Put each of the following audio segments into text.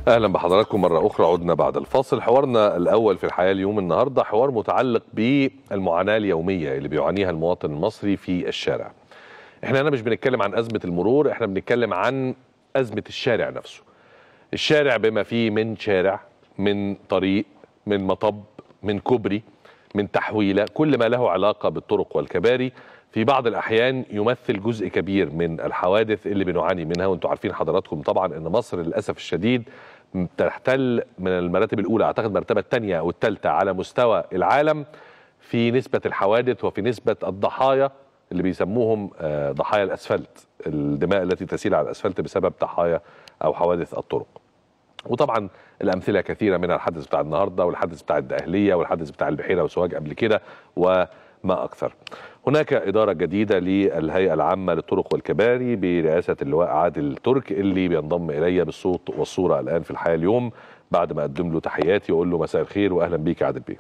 اهلا بحضراتكم مره اخرى عدنا بعد الفاصل حوارنا الاول في الحياه اليوم النهارده حوار متعلق بالمعاناه اليوميه اللي بيعانيها المواطن المصري في الشارع احنا هنا مش بنتكلم عن ازمه المرور احنا بنتكلم عن ازمه الشارع نفسه الشارع بما فيه من شارع من طريق من مطب من كوبري من تحويله كل ما له علاقه بالطرق والكباري في بعض الاحيان يمثل جزء كبير من الحوادث اللي بنعاني منها وانتم عارفين حضراتكم طبعا ان مصر للاسف الشديد تحتل من المراتب الاولى اعتقد المرتبه الثانيه او الثالثه على مستوى العالم في نسبه الحوادث وفي نسبه الضحايا اللي بيسموهم آه، ضحايا الاسفلت الدماء التي تسيل على الاسفلت بسبب ضحايا او حوادث الطرق وطبعا الامثله كثيره منها الحادث بتاع النهارده والحادث بتاع الدقهليه والحادث بتاع البحيره وسوهاج قبل كده وما اكثر. هناك اداره جديده للهيئه العامه للطرق والكباري برئاسه اللواء عادل ترك اللي بينضم الي بالصوت والصوره الان في الحياه اليوم بعد ما اقدم له تحياتي واقول له مساء الخير واهلا بيك يا عادل بيه.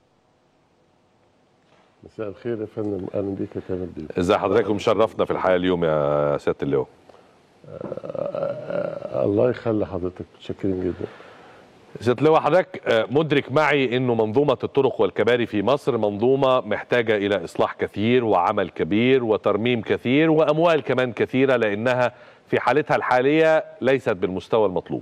مساء الخير يا فندم اهلا بيك يا كامل بيه ازي حضرتك ومشرفنا في الحياه اليوم يا سياده اللواء. الله يخلي حضرتك متشكرين جدا سيادة اللواء حضرتك آه، مدرك معي انه منظومة الطرق والكباري في مصر منظومة محتاجة الى اصلاح كثير وعمل كبير وترميم كثير واموال كمان كثيرة لانها في حالتها الحالية ليست بالمستوى المطلوب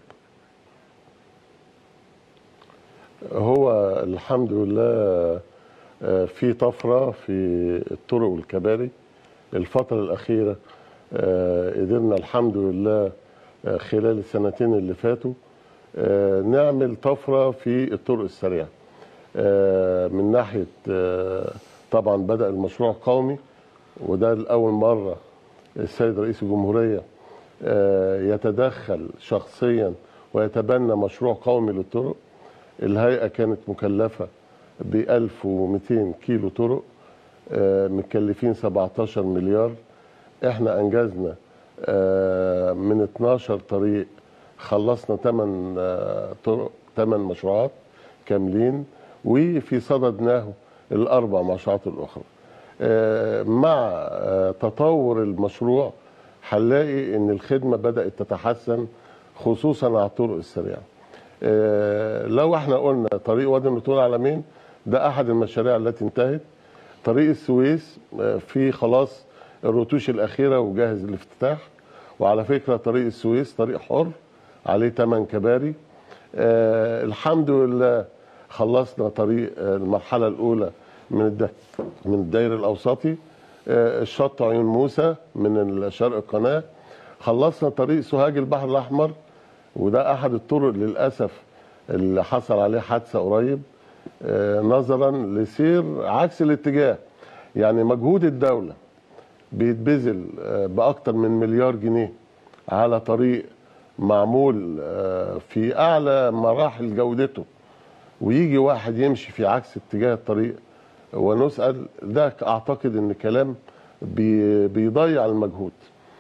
هو الحمد لله آه، في طفره في الطرق والكباري الفتره الاخيره آه، قدرنا الحمد لله آه، خلال السنتين اللي فاتوا آه، نعمل طفره في الطرق السريعه آه، من ناحيه آه، طبعا بدا المشروع قومي وده لاول مره السيد رئيس الجمهوريه آه، يتدخل شخصيا ويتبنى مشروع قومي للطرق الهيئه كانت مكلفه ب 1200 كيلو طرق آه، متكلفين 17 مليار احنا انجزنا آه، من 12 طريق خلصنا 8 طرق 8 مشروعات كاملين وفي صددناه الاربع مشروعات الاخرى آه، مع آه، تطور المشروع هنلاقي ان الخدمه بدات تتحسن خصوصا على الطرق السريعه آه، لو احنا قلنا طريق وادي النطور العالمين ده احد المشاريع التي انتهت طريق السويس آه، في خلاص الرتوش الاخيره وجاهز للافتتاح وعلى فكره طريق السويس طريق حر عليه 8 كباري آه الحمد لله خلصنا طريق آه، المرحله الاولى من الد... من الداير الاوسطي آه الشط عيون موسى من شرق القناه خلصنا طريق سوهاج البحر الاحمر وده احد الطرق للاسف اللي حصل عليه حادثه قريب آه، نظرا لسير عكس الاتجاه يعني مجهود الدوله بيتبذل آه، باكتر من مليار جنيه على طريق معمول آه، في اعلى مراحل جودته ويجي واحد يمشي في عكس اتجاه الطريق ونسال ده اعتقد ان كلام بي- بيضيع المجهود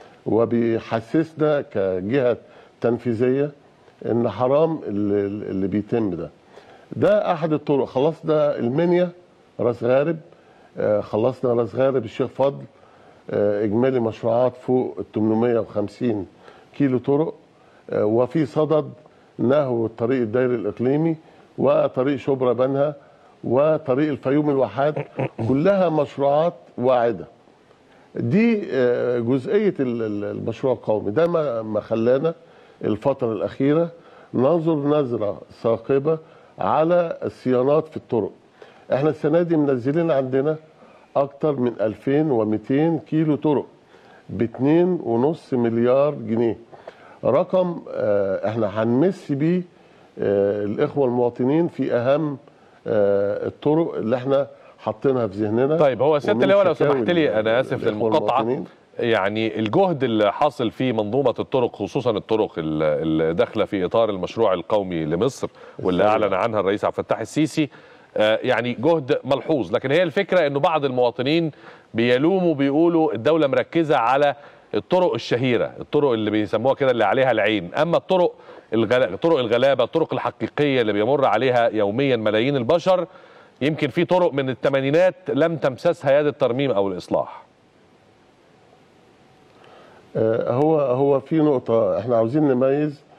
وبيحسسنا كجهه تنفيذيه ان حرام اللي, اللي بيتم ده ده احد الطرق خلصنا المنيا راس غارب آه، خلصنا راس غارب الشيخ فضل آه، اجمالي مشروعات فوق ال 850 كيلو طرق آه، وفي صدد نهو الطريق الدائري الاقليمي وطريق شبرا بنها وطريق الفيوم الواحات كلها مشروعات واعده دي آه، جزئيه ال- ال- المشروع القومي ده ما ما خلانا الفتره الاخيره ننظر نظره ثاقبه على الصيانات في الطرق احنا السنه دي منزلين عندنا اكتر من 2200 كيلو طرق ب 2.5 مليار جنيه رقم آه، احنا هنمس بيه آه، الاخوه المواطنين في اهم آه، الطرق اللي احنا حاطينها في ذهننا طيب هو سياده ومن اللواء لو شكاوي سمحت لي انا اسف الإخوة للمقاطعه المواطنين. يعني الجهد اللي حاصل في منظومه الطرق خصوصا الطرق ال- اللي داخله في اطار المشروع القومي لمصر واللي السريع. اعلن عنها الرئيس عبد الفتاح السيسي آه، يعني جهد ملحوظ لكن هي الفكره انه بعض المواطنين بيلوموا بيقولوا الدوله مركزه على الطرق الشهيره الطرق اللي بيسموها كده اللي عليها العين اما الطرق الغلا... طرق الغلابه الطرق الحقيقيه اللي بيمر عليها يوميا ملايين البشر يمكن في طرق من الثمانينات لم تمسسها يد الترميم او الاصلاح آه، هو هو في نقطة احنا عاوزين نميز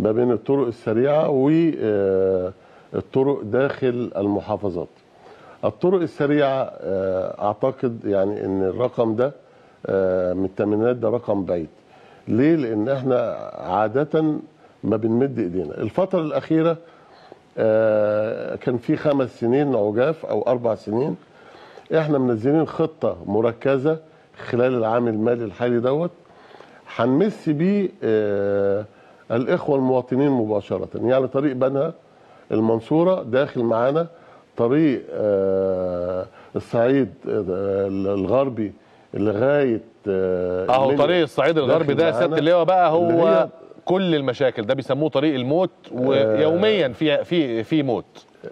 ما بين الطرق السريعه والطرق داخل المحافظات الطرق السريعه آه، اعتقد يعني ان الرقم ده آه، من الثمانينات ده رقم بعيد ليه لان احنا عاده ما بنمد ايدينا الفتره الاخيره آه، كان في خمس سنين عجاف او اربع سنين احنا منزلين خطه مركزه خلال العام المالي الحالي دوت هنمس بيه آه، الاخوه المواطنين مباشره يعني طريق بنها المنصوره داخل معانا طريق آه، الصعيد آه، الغربي لغايه آه، اهو المنيا. طريق الصعيد الغربي ده يا داخل سياده معانا. اللواء بقى اللي هو هي- كل المشاكل ده بيسموه طريق الموت ويوميا في في في موت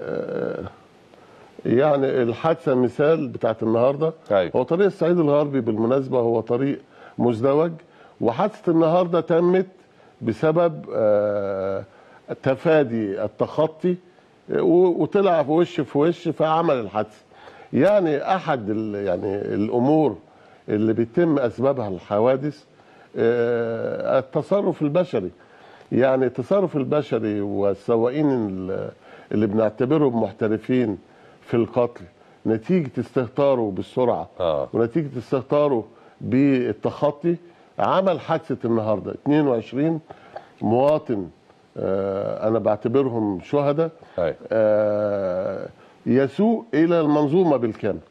يعني الحادثه مثال بتاعت النهارده أيوة. هو طريق الصعيد الغربي بالمناسبه هو طريق مزدوج وحادثه النهارده تمت بسبب آه، تفادي التخطي آه، و- وطلع في وش في وش فعمل الحادثه يعني احد ال- يعني الامور اللي بيتم اسبابها الحوادث آه، التصرف البشري يعني التصرف البشري والسواقين ال- اللي بنعتبرهم محترفين في القتل نتيجة استهتاره بالسرعة آه. ونتيجة استهتاره بالتخطي عمل حادثة النهاردة 22 مواطن آه، أنا بعتبرهم شهداء أيوة. آه، يسوء إلى المنظومة بالكامل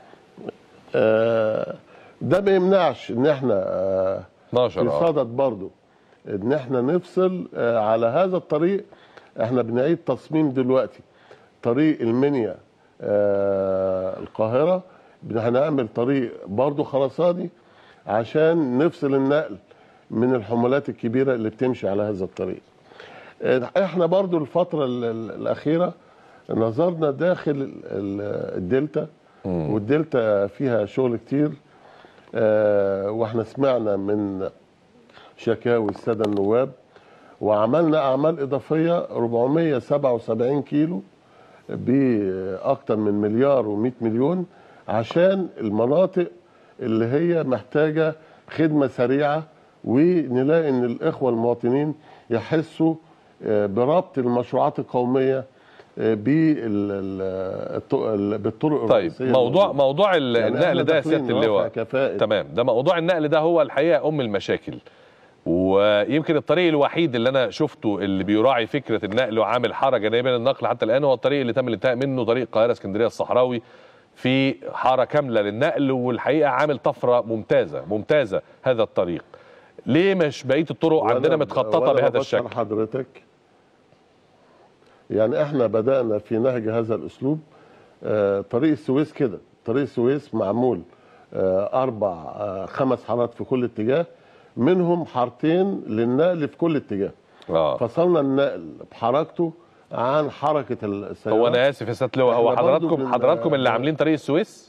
آه، ده ما يمنعش ان احنا آه، 12 في اه صدد برضو ان احنا نفصل آه، على هذا الطريق احنا بنعيد تصميم دلوقتي طريق المنيا آه، القاهرة بن- هنعمل طريق برضو خرساني عشان نفصل النقل من الحمولات الكبيرة اللي بتمشي على هذا الطريق آه، احنا برضو الفترة ال- ال- الأخيرة نظرنا داخل ال- ال- الدلتا والدلتا فيها شغل كتير آه، واحنا سمعنا من شكاوي الساده النواب وعملنا اعمال اضافيه 477 كيلو باكثر من مليار و100 مليون عشان المناطق اللي هي محتاجه خدمه سريعه ونلاقي ان الاخوه المواطنين يحسوا آه، بربط المشروعات القوميه آه، بال- ال- الط- ال- بالطرق طيب الرئيسيه موضوع الموجودة. موضوع ال- يعني النقل إحنا ده يا داخلين سياده نرفع اللواء كفاءة. تمام ده موضوع النقل ده هو الحقيقه ام المشاكل ويمكن الطريق الوحيد اللي انا شفته اللي بيراعي فكره النقل وعامل حاره جانبيه بين النقل حتى الان هو الطريق اللي تم الانتهاء منه طريق القاهره اسكندريه الصحراوي في حاره كامله للنقل والحقيقه عامل طفره ممتازه ممتازه هذا الطريق ليه مش بقيه الطرق عندنا وأنا- متخططه وأنا بهذا ببشر الشكل حضرتك يعني احنا بدأنا في نهج هذا الأسلوب آه، طريق السويس كده طريق السويس معمول آه، أربع آه، خمس حارات في كل اتجاه منهم حارتين للنقل في كل اتجاه اه فصلنا النقل بحركته عن حركة السيارات هو انا اسف يا سياده اللواء هو إحنا برضو حضراتكم بن- حضراتكم اللي عاملين طريق السويس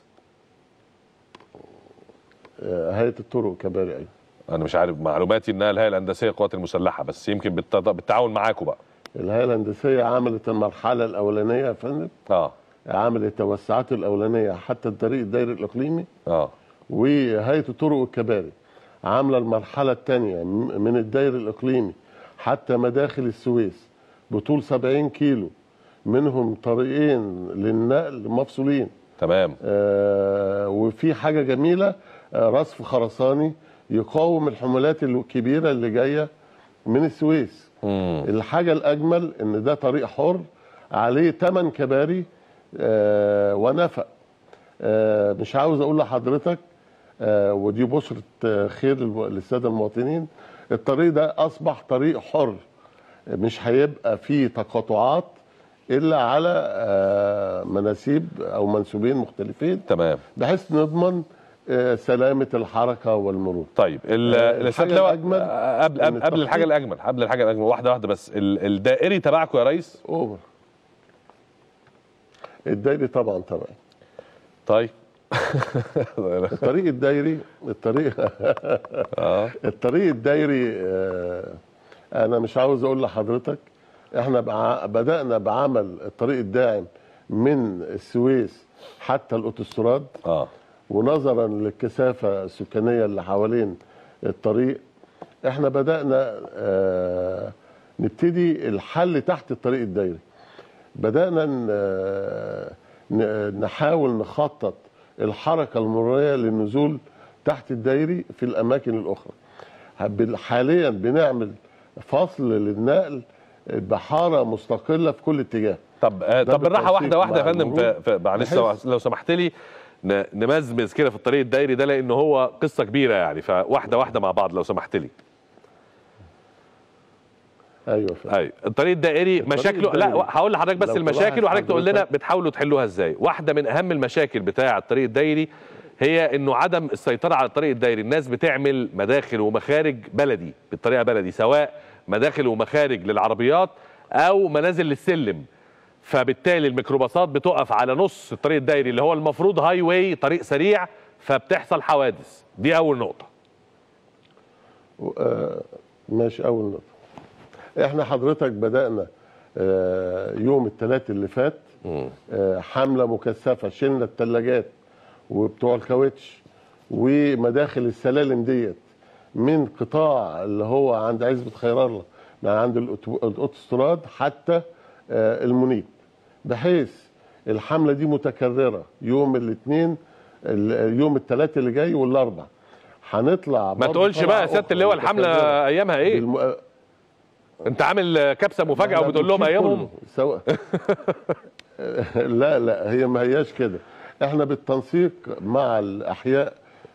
آه، هيئة الطرق كباري أيوة. انا مش عارف معلوماتي انها الهيئه الهندسيه للقوات المسلحه بس يمكن بالت- بالتعاون معاكم بقى الهيئة الهندسية عملت المرحلة الأولانية يا فندم اه عملت التوسعات الأولانية حتى الطريق الدائري الإقليمي اه وهيئه الطرق والكباري عامله المرحله الثانيه من الدائري الاقليمي حتى مداخل السويس بطول 70 كيلو منهم طريقين للنقل مفصولين تمام آه وفي حاجه جميله آه رصف خرساني يقاوم الحمولات الكبيره اللي جايه من السويس مم. الحاجه الاجمل ان ده طريق حر عليه 8 كباري آه ونفق آه مش عاوز اقول لحضرتك آه ودي بشرة آه خير للو- للساده المواطنين الطريق ده اصبح طريق حر مش هيبقى فيه تقاطعات الا على آه مناسيب او منسوبين مختلفين تمام بحيث نضمن آه سلامه الحركه والمرور طيب ال- آه، الاستاذ الحاجة لواء الأجمل آه، قبل إن قبل قبل الحاجه التخطيط- الاجمل قبل الحاجه الاجمل واحده واحده بس ال- الدائري تبعكم يا ريس اوفر الدايري طبعا طبعا طيب الطريق الدايري الطريق اه الطريق الدايري آه، انا مش عاوز اقول لحضرتك احنا بع- بدانا بعمل الطريق الداعم من السويس حتى الاوتوستراد اه ونظرا للكثافه السكانيه اللي حوالين الطريق احنا بدانا آه، نبتدي الحل تحت الطريق الدايري بدانا ن- ن- نحاول نخطط الحركه المروريه للنزول تحت الدايري في الاماكن الاخرى بال- حاليا بنعمل فصل للنقل بحاره مستقله في كل اتجاه طب آه ده طب بالراحه بالتنسيق واحده واحده يا مع فندم المرور. ف- ف- معلش بحيث- لو سمحت لي ن- نمزمز كده في الطريق الدايري ده لان هو قصه كبيره يعني فواحده واحده مع بعض لو سمحت لي ايوه فعلا. ايوه الطريق الدائري الطريق مشاكله لا الدائري. هقول لحضرتك بس لو المشاكل تلاحظ وحضرتك تقول لنا حضرتك- بتحاولوا تحلوها ازاي واحده من اهم المشاكل بتاع الطريق الدائري هي انه عدم السيطره على الطريق الدائري الناس بتعمل مداخل ومخارج بلدي بالطريقه بلدي سواء مداخل ومخارج للعربيات او منازل للسلم فبالتالي الميكروباصات بتقف على نص الطريق الدائري اللي هو المفروض هاي واي طريق سريع فبتحصل حوادث دي اول نقطه آه، ماشي اول نقطه احنا حضرتك بدانا آه، يوم الثلاث اللي فات آه، حمله مكثفه شلنا الثلاجات وبتوع الكاوتش ومداخل السلالم ديت من قطاع اللي هو عند عزبة خير الله من عند الأوتو- الاوتوستراد حتى آه، المنيب بحيث الحمله دي متكرره يوم الاثنين يوم الثلاث اللي جاي والاربع هنطلع ما برضه تقولش طلعة بقى يا سياده أخرى اللواء الحمله متكررة. ايامها ايه بالم... انت عامل كبسه مفاجاه احنا وبتقول لهم بنشيل ايامهم كله. سواء لا لا هي ما هياش كده احنا بالتنسيق مع الاحياء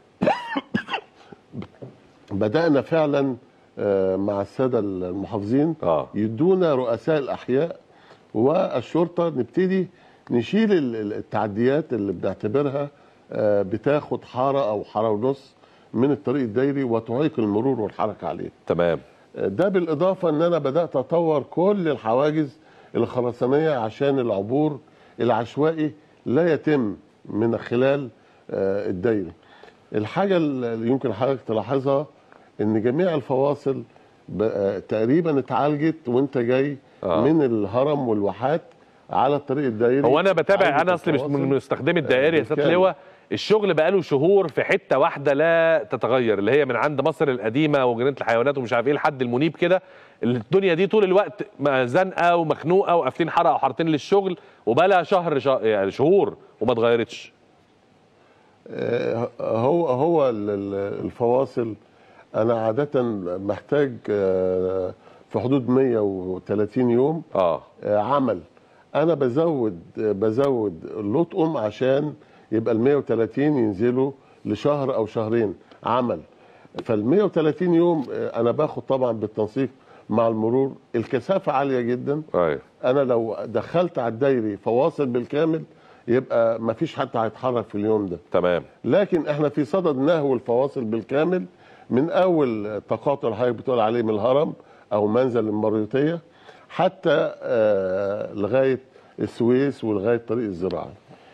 بدانا فعلا آه، مع الساده المحافظين آه. يدونا رؤساء الاحياء والشرطه نبتدي نشيل ال- ال- التعديات اللي بنعتبرها آه، بتاخد حاره او حاره ونص من الطريق الدايري وتعيق المرور والحركه عليه تمام ده بالاضافه ان انا بدات اطور كل الحواجز الخرسانيه عشان العبور العشوائي لا يتم من خلال آه، الدايري. الحاجه اللي يمكن حضرتك تلاحظها ان جميع الفواصل ب- آه، تقريبا اتعالجت وانت جاي آه. من الهرم والواحات على الطريق الدايري هو انا بتابع عالجت انا اصلي مش الفواصل. من مستخدمي الدائري يا سياده بالكامل. اللواء الشغل بقاله شهور في حته واحده لا تتغير اللي هي من عند مصر القديمه وجنينه الحيوانات ومش عارف ايه لحد المنيب كده الدنيا دي طول الوقت ما زنقه ومخنوقه وقافلين حاره او حارتين للشغل وبقى لها شهر شه... يعني شهور وما اتغيرتش آه، هو هو ال- ال- الفواصل انا عاده محتاج آه، في حدود 130 يوم اه آه، عمل انا بزود آه، بزود لطقم عشان يبقى ال 130 ينزلوا لشهر او شهرين عمل فال 130 يوم آه، انا باخد طبعا بالتنسيق مع المرور الكثافه عاليه جدا ايوه انا لو دخلت على الدايري فواصل بالكامل يبقى ما فيش حد هيتحرك في اليوم ده تمام لكن احنا في صدد نهو الفواصل بالكامل من اول تقاطع اللي حضرتك بتقول عليه من الهرم او منزل المريوطيه حتى آه لغايه السويس ولغايه طريق الزراعه.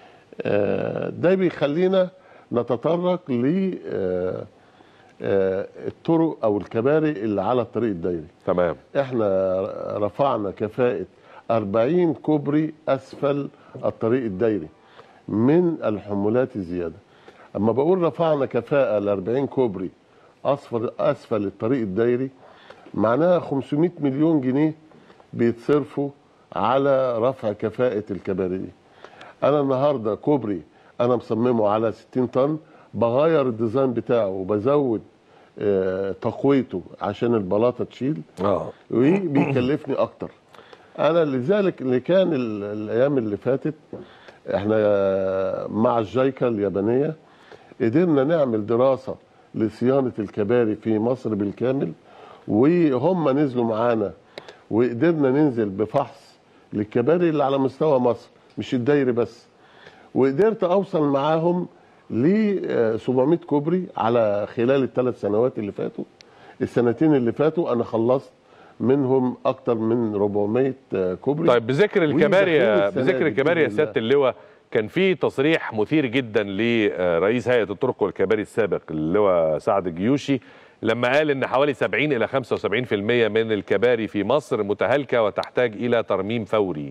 آه ده بيخلينا نتطرق ل آه آه الطرق او الكباري اللي على الطريق الدايري. تمام احنا رفعنا كفاءة 40 كوبري اسفل الطريق الدايري من الحمولات الزيادة اما بقول رفعنا كفاءة ل 40 كوبري اسفل اسفل الطريق الدايري معناها 500 مليون جنيه بيتصرفوا على رفع كفاءة الكباري دي انا النهارده كوبري انا مصممه على 60 طن بغير الديزاين بتاعه وبزود آه، تقويته عشان البلاطه تشيل اه وبيكلفني اكتر انا لذلك اللي كان ال- الايام اللي فاتت احنا مع الجايكا اليابانيه قدرنا نعمل دراسه لصيانه الكباري في مصر بالكامل وهم نزلوا معانا وقدرنا ننزل بفحص للكباري اللي على مستوى مصر مش الدايري بس وقدرت اوصل معاهم ل 700 كوبري على خلال الثلاث سنوات اللي فاتوا السنتين اللي فاتوا انا خلصت منهم اكتر من 400 كوبري طيب بذكر الكباري يا- وداخلين السنة بذكر دي الكباري يا بإذن سياده اللواء كان في تصريح مثير جدا لرئيس هيئه الطرق والكباري السابق اللواء سعد الجيوشي لما قال ان حوالي 70 الى 75% من الكباري في مصر متهالكه وتحتاج الى ترميم فوري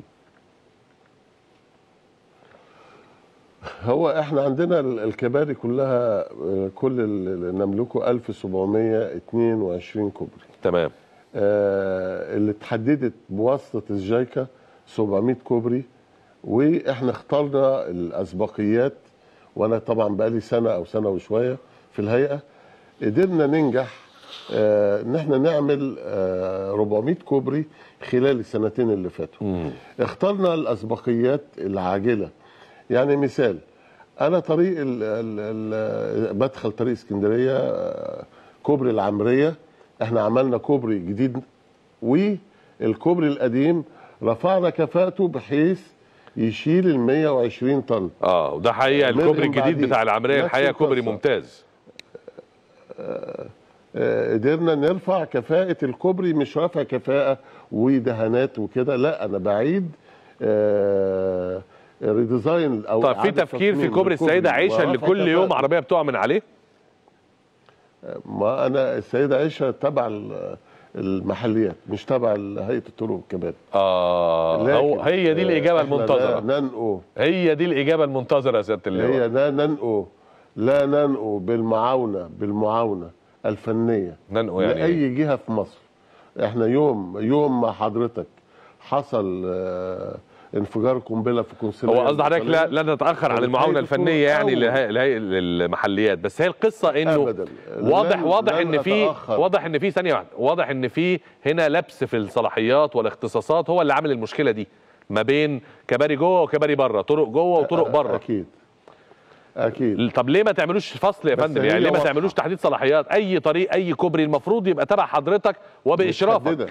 هو احنا عندنا ال- الكباري كلها آه، كل اللي نملكه 1722 كوبري تمام آه، اللي اتحددت بواسطه الجايكا 700 كوبري واحنا اخترنا الاسبقيات وانا طبعا بقالي سنه او سنه وشويه في الهيئه قدرنا ننجح آه، ان احنا نعمل آه، 400 كوبري خلال السنتين اللي فاتوا اخترنا الاسبقيات العاجله يعني مثال انا طريق ال ال ال بدخل طريق اسكندريه آه، كوبري العمريه احنا عملنا كوبري جديد والكوبري القديم رفعنا كفاءته بحيث يشيل ال 120 طن اه وده حقيقه من الكوبري الجديد بعديه. بتاع العمريه نفس الحقيقه كوبري القصة. ممتاز آه، قدرنا نرفع كفاءة الكوبري مش رفع كفاءة ودهانات وكده لا أنا بعيد آه، ريديزاين أو طب في إعادة تفكير في تصميم كوبري السيده للكوبري عائشه اللي ورفع كل يوم كفاءته. عربيه بتقع من عليه ما أنا السيدة عائشة تبع ال- المحليات مش تبع هيئة الطرق والكباري اه لكن، هو هي دي آه، الاجابه إحنا المنتظره لا ننقو هي دي الاجابه المنتظره يا سياده اللواء هي لا ننقو لا ننقو بالمعاونة بالمعاونة الفنية ننقو يعني إيه؟ لأي جهة في مصر احنا يوم يوم ما حضرتك حصل آه، انفجار قنبلة في قنصلية هو قصد حضرتك لا الإيطالية. لا تتاخر عن وبالتالي المعاونه تكون الفنيه يعني أول. لهي- لهي- للمحليات بس هي القصه انه أبداً. واضح لن- واضح لن ان في أتأخر. واضح ان في ثانيه واحده واضح ان في هنا لبس في الصلاحيات والاختصاصات هو اللي عامل المشكله دي ما بين كباري جوه وكباري بره طرق جوه وطرق بره أكيد أكيد طب ليه ما تعملوش فصل يا بس فندم هي يعني ليه ما واضحة. تعملوش تحديد صلاحيات اي طريق اي كوبري المفروض يبقى تبع حضرتك وباشرافك متحددة.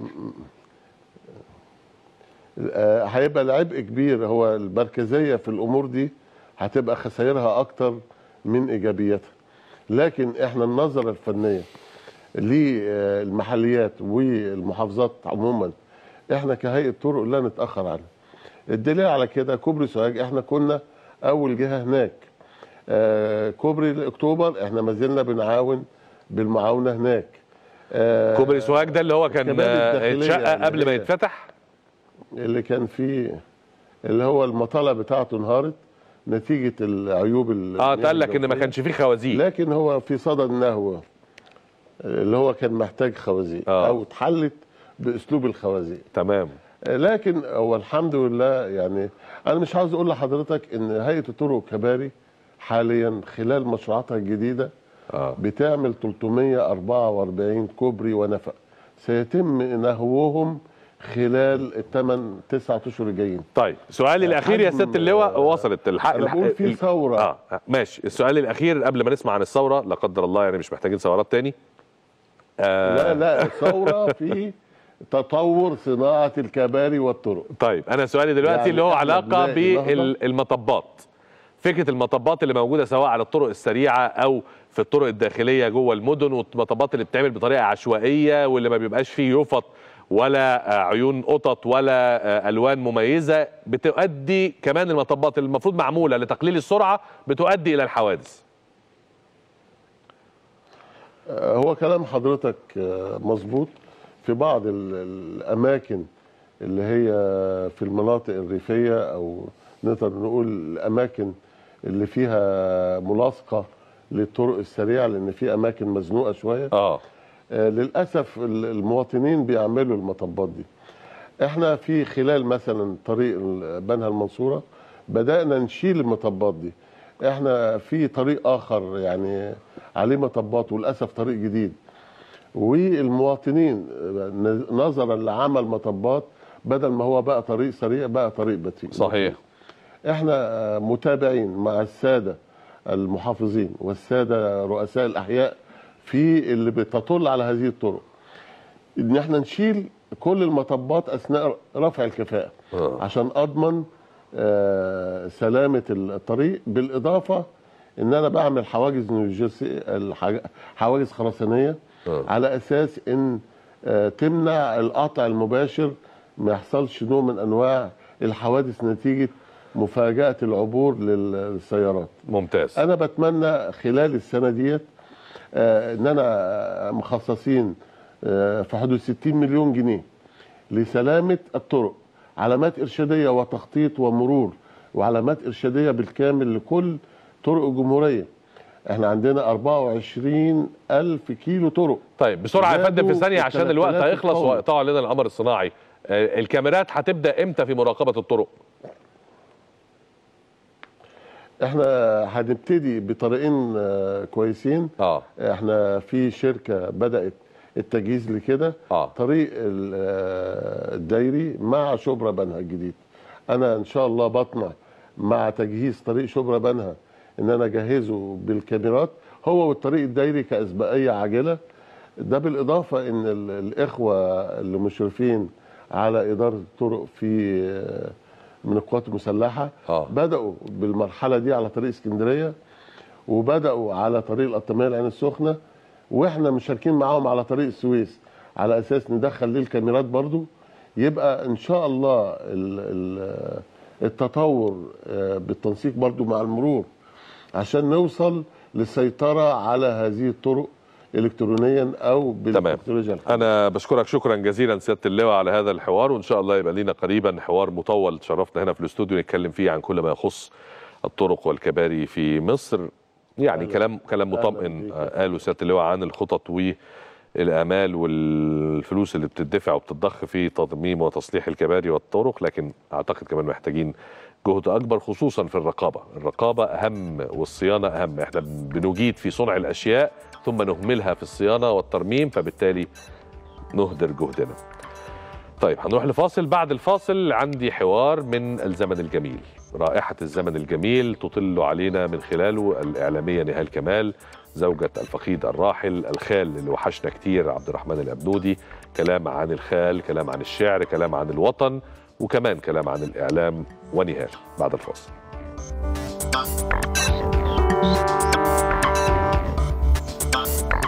آه، هيبقى العبء كبير هو المركزية في الأمور دي هتبقى خسائرها أكتر من إيجابياتها لكن إحنا النظرة الفنية للمحليات والمحافظات عموما إحنا كهيئة طرق لا نتأخر عنها الدليل على كده كوبري سوهاج إحنا كنا أول جهة هناك آه، كوبري أكتوبر إحنا ما زلنا بنعاون بالمعاونة هناك آه، كوبري سوهاج ده اللي هو كان الكباري آه، الداخلية اتشقق يعني قبل ما هي- يتفتح اللي كان فيه اللي هو المطالة بتاعته انهارت نتيجة العيوب ال- اه اتقال لك ان ما الجوفية. كانش فيه خوازيق لكن هو في صدى النهو اللي هو كان محتاج خوازيق آه. او اتحلت باسلوب الخوازيق تمام لكن هو الحمد لله يعني انا مش عاوز اقول لحضرتك ان هيئه الطرق والكباري حاليا خلال مشروعاتها الجديده اه بتعمل 344 كوبري ونفق سيتم نهوهم خلال الثمان تسعة اشهر الجايين طيب سؤالي الاخير يا حجم- سياده اللواء وصلت الحق انا بقول في ثوره اه ماشي السؤال الاخير قبل ما نسمع عن الثوره لا قدر الله يعني مش محتاجين ثورات تاني آه لا لا ثوره في تطور صناعه الكباري والطرق طيب انا سؤالي دلوقتي يعني اللي هو إحنا علاقه بنلاقي نهضة. بالمطبات فكره المطبات اللي موجوده سواء على الطرق السريعه او في الطرق الداخليه جوه المدن والمطبات اللي بتتعمل بطريقه عشوائيه واللي ما بيبقاش فيه يفط ولا آه، عيون قطط ولا آه، الوان مميزه بتؤدي كمان المطبات اللي المفروض معموله لتقليل السرعه بتؤدي الى الحوادث آه، هو كلام حضرتك آه، مظبوط في بعض ال- الاماكن اللي هي في المناطق الريفيه او نقدر نقول الاماكن اللي فيها ملاصقه للطرق السريعه لان في اماكن مزنوقه شويه اه آه، للاسف ال- المواطنين بيعملوا المطبات دي احنا في خلال مثلا طريق ال- بنها المنصوره بدانا نشيل المطبات دي احنا في طريق اخر يعني عليه مطبات وللاسف طريق جديد والمواطنين آه، نظرا لعمل مطبات بدل ما هو بقى طريق سريع بقى طريق بطيء صحيح احنا آه، متابعين مع الساده المحافظين والساده رؤساء الاحياء في اللي بتطل على هذه الطرق ان احنا نشيل كل المطبات اثناء رفع الكفاءه آه. عشان اضمن آه، سلامه الطريق بالاضافه ان انا بعمل حواجز نيوجيرسي الحاج- حواجز خرسانيه آه. على اساس ان آه، تمنع القطع المباشر ما يحصلش نوع من انواع الحوادث نتيجه مفاجاه العبور للسيارات ممتاز انا بتمنى خلال السنه ديت آه، ان انا آه، مخصصين آه، في حدود 60 مليون جنيه لسلامه الطرق علامات ارشاديه وتخطيط ومرور وعلامات ارشاديه بالكامل لكل طرق الجمهوريه احنا عندنا 24 ألف كيلو طرق طيب بسرعه يا فندم في زادوا ثانيه عشان الوقت التلاتات هيخلص القومي. وهيقطعوا علينا القمر الصناعي آه، الكاميرات هتبدا امتى في مراقبه الطرق احنا هنبتدي بطريقين آه، كويسين اه احنا في شركة بدأت التجهيز لكده آه. طريق ال- آه، الدايري مع شبرا بنها الجديد انا ان شاء الله بطمع مع تجهيز طريق شبرا بنها ان انا اجهزه بالكاميرات هو والطريق الدايري كاسبقيه عاجله ده بالاضافه ان ال- الاخوه اللي مشرفين على اداره الطرق في آه، من القوات المسلحه آه. بداوا بالمرحله دي على طريق اسكندريه وبداوا على طريق القطاميه العين السخنه واحنا مشاركين معاهم على طريق السويس على اساس ندخل ليه الكاميرات برضو يبقى ان شاء الله ال ال التطور آه، بالتنسيق برضو مع المرور عشان نوصل للسيطره على هذه الطرق الكترونيا او بالتكنولوجيا الحديثة. انا بشكرك شكرا جزيلا سياده اللواء على هذا الحوار وان شاء الله يبقى لينا قريبا حوار مطول تشرفنا هنا في الاستوديو نتكلم فيه عن كل ما يخص الطرق والكباري في مصر يعني أهلا. كلام كلام أهلا مطمئن بيك. آه، قاله سياده اللواء عن الخطط والامال والفلوس اللي بتدفع وبتضخ في تضميم وتصليح الكباري والطرق لكن اعتقد كمان محتاجين جهد اكبر خصوصا في الرقابه، الرقابه اهم والصيانه اهم، احنا بنجيد في صنع الاشياء ثم نهملها في الصيانه والترميم فبالتالي نهدر جهدنا. طيب هنروح لفاصل بعد الفاصل عندي حوار من الزمن الجميل رائحة الزمن الجميل تطل علينا من خلاله الإعلامية نهال كمال زوجة الفقيد الراحل الخال اللي وحشنا كتير عبد الرحمن الأبنودي كلام عن الخال كلام عن الشعر كلام عن الوطن وكمان كلام عن الإعلام ونهال بعد الفاصل